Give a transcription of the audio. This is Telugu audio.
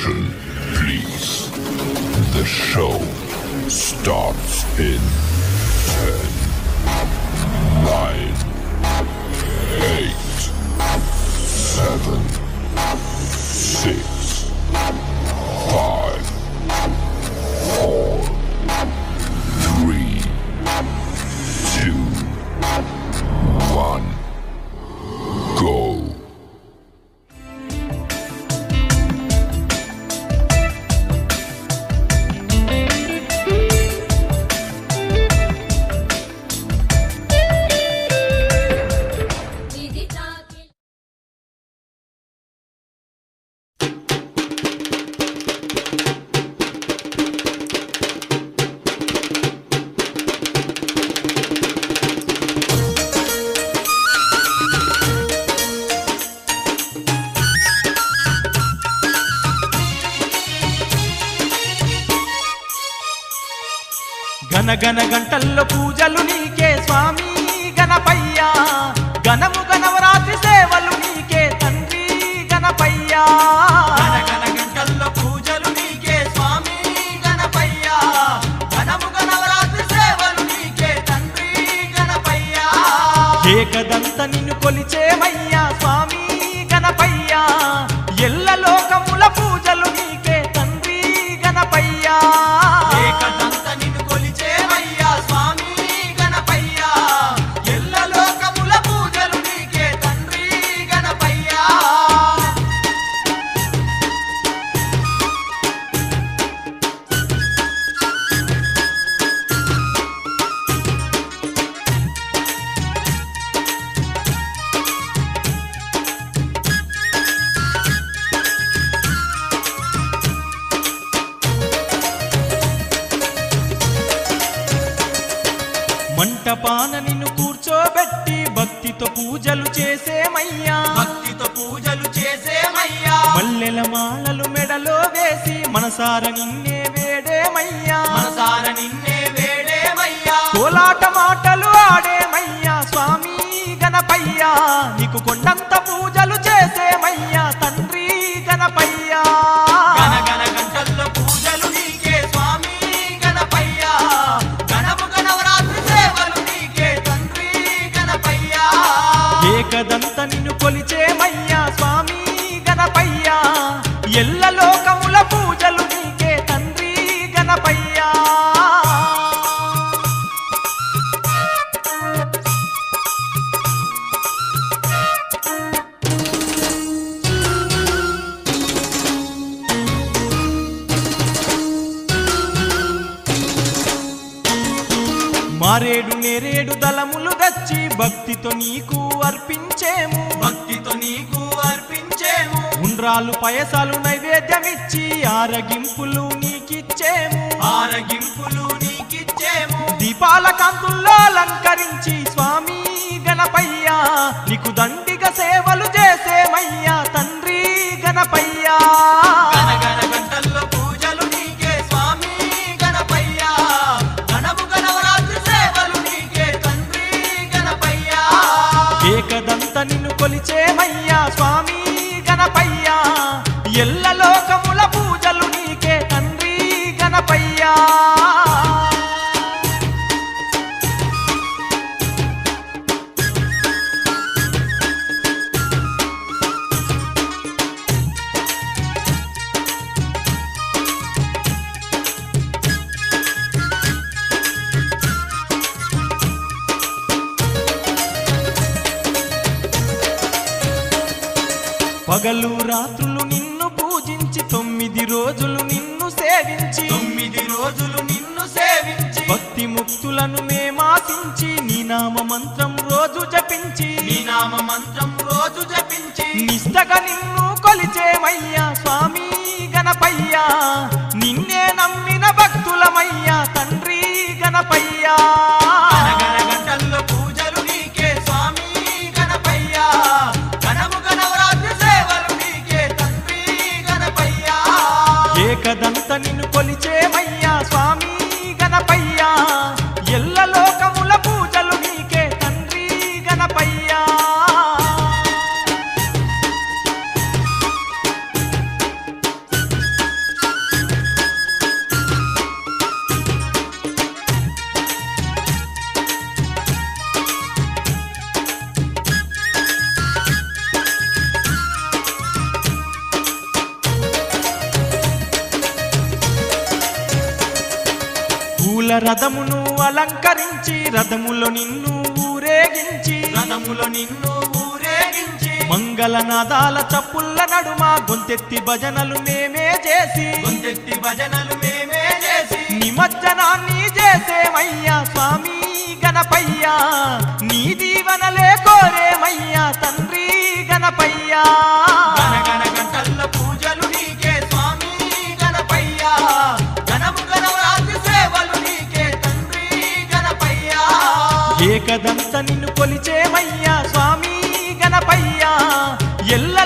Attention, please. The show starts in 10, 9, 8, 7, 6, 5, 4, 3, 2, 1, go. ఇది తాకి గన గన గంటల్లో పూజలు నీకే స్వామి గణపయ్యా గణము గణవరాత్రి సేవలు నీకే తండ్రి గణపయ్యా గన గన గంటల్లో పూజలు నీకే స్వామి గణపయ్యా గణము గణవరాత్రి సేవలు నీకే తండ్రి గణపయ్యా ఏకదంత నిన్ను కొలిచేమయ్యా స్వామి గణపయ్యా ఎల్ల లోకముల పూజలు నీకే తండ్రి గణపయ్యా ఏకదంత నిన్ను కొలిచేమయ్యా స్వామి గణపయ్యా ఎల్ల లోకముల పూజలు నీకే తండ్రి గణపయ్యా మంటపాన నిన్ను కూర్చోబెట్టి భక్తితో పూజలు చేసేమయ్యా భక్తితో పూజలు చేసేమయ్యా మల్లెల మాలలు మెడలో వేసి మనసార నిన్నే వేడేమయ్యా మనసార నిన్నే వేడేమయ్యా కోలాట మాటలు ఆడేమయ్యా స్వామి గణపయ్యా నీకు కొండంత పూజలు చేసేమయ్యా తండ్రి గణపయ్యా గణ గణ గంటల్లో పూజలు నీకే స్వామి గణపయ్యా గణము గణవరాత్రి సేవలు నీకే తండ్రి గణపయ్యా ఏకదంత నిన్ను కొలిచేమయ్యా స్వామి గణపయ్యా ఎల్ల లోకముల పూజలు నీకే తండ్రి గణపయ్యా మారేడు నేరేడు దళములు తెచ్చి భక్తితో నీకు అర్పించేము భక్తితో నీకు అర్పించేము ఉండ్రాలు పయసాలు నైవేద్యమిచ్చి ఆరగింపులు నీకిచ్చేము ఆరగింపులు నీకిచ్చేము దీపాల కాంతుల్లో అలంకరించి స్వామి గణపయ్యా నీకు దండిగా సేవలు చేసేమయ్యా తండ్రి గణపయ్యా గణగణ గంటల్లో పూజలు నీకే స్వామి గణపయ్యా గణము గణవరాత్రి సేవలు నీకే తండ్రి గణపయ్యా ఏకదంత నిన్ను కొలిచేమయ్యా స్వామి గణపయ్యా ఎల్ల లోకముల పూజలు నీకే తండ్రి గణపయ్యా పగలు రాత్రులు నిన్ను పూజించి తొమ్మిది రోజులు నిన్ను సేవించి తొమ్మిది రోజులు నిన్ను సేవించి భక్తి ముక్తులను మేమాసించి నీ నామ మంత్రం రోజు జపించి నీ నామ మంత్రం రోజు జపించి నిష్టగా నిన్ను కొలిచేమయ్యా స్వామి గణపయ్యా నిన్నే నమ్మిన భక్తులమయ్యా తండ్రి గణపయ్యా గంటల్లో పూజలు నీకే స్వామి గణపయ్యా గణము గణవరాత్రి సేవలు నీకే తండ్రి గణపయ్యా ఏకదంత నిన్ను కొలిచేమయ్యా స్వామి గణపయ్యా ఎల్ల లోకముల పూజలు నీకే తండ్రి గణపయ్యా పూల రథమును అలంకరించి రథములో నిన్ను ఊరేగించి రథములో నిన్ను ఊరేగించి మంగళనాదాల చప్పుల్ల నడుమ గొంతెత్తి భజనలు మేమే చేసి గొంతెత్తి భజనలు మేమే చేసి నిమజ్జనాన్ని చేసేమయ్యా స్వామి గణపయ్యా నీ దీవనలే కోరేమయ్యా తండ్రి గణపయ్యా గణగణ గంటల్ల పూజలు నీకే స్వామి గణపయ్యా గణము గణరాజు సేవలు నీకే తండ్రి గణపయ్యా ఏకదంత నిన్ను కొలిచేమయ్యా స్వామి గణపయ్యా ఎల్ల